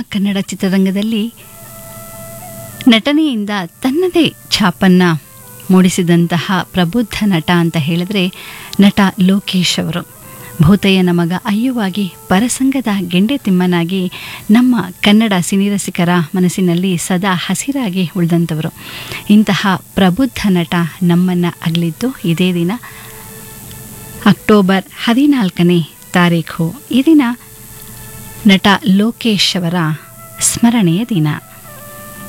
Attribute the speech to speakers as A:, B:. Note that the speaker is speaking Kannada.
A: ಕನ್ನಡ ಚಿತ್ರರಂಗದಲ್ಲಿ ನಟನೆಯಿಂದ ತನ್ನದೇ ಛಾಪನ್ನ ಮೂಡಿಸಿದಂತಹ ಪ್ರಬುದ್ಧ ನಟ ಅಂತ ಹೇಳಿದ್ರೆ ನಟ ಲೋಕೇಶ್ ಅವರು ಭೂತಯ್ಯನ ಮಗ ಅಯ್ಯುವಾಗಿ ಪರಸಂಗದ ಗೆಂಡೆ ತಿಮ್ಮನಾಗಿ ನಮ್ಮ ಕನ್ನಡ ಸಿನಿರಸಿಕರ ಮನಸ್ಸಿನಲ್ಲಿ ಸದಾ ಹಸಿರಾಗಿ ಉಳಿದಂಥವರು ಇಂತಹ ಪ್ರಬುದ್ಧ ನಟ ನಮ್ಮನ್ನು ಅಗಲಿದ್ದು ಇದೇ ದಿನ ಅಕ್ಟೋಬರ್ ಹದಿನಾಲ್ಕನೇ ತಾರೀಖು ಈ ದಿನ ನಟ ಲೋಕೇಶ್ ಅವರ ಸ್ಮರಣೆಯ ದಿನ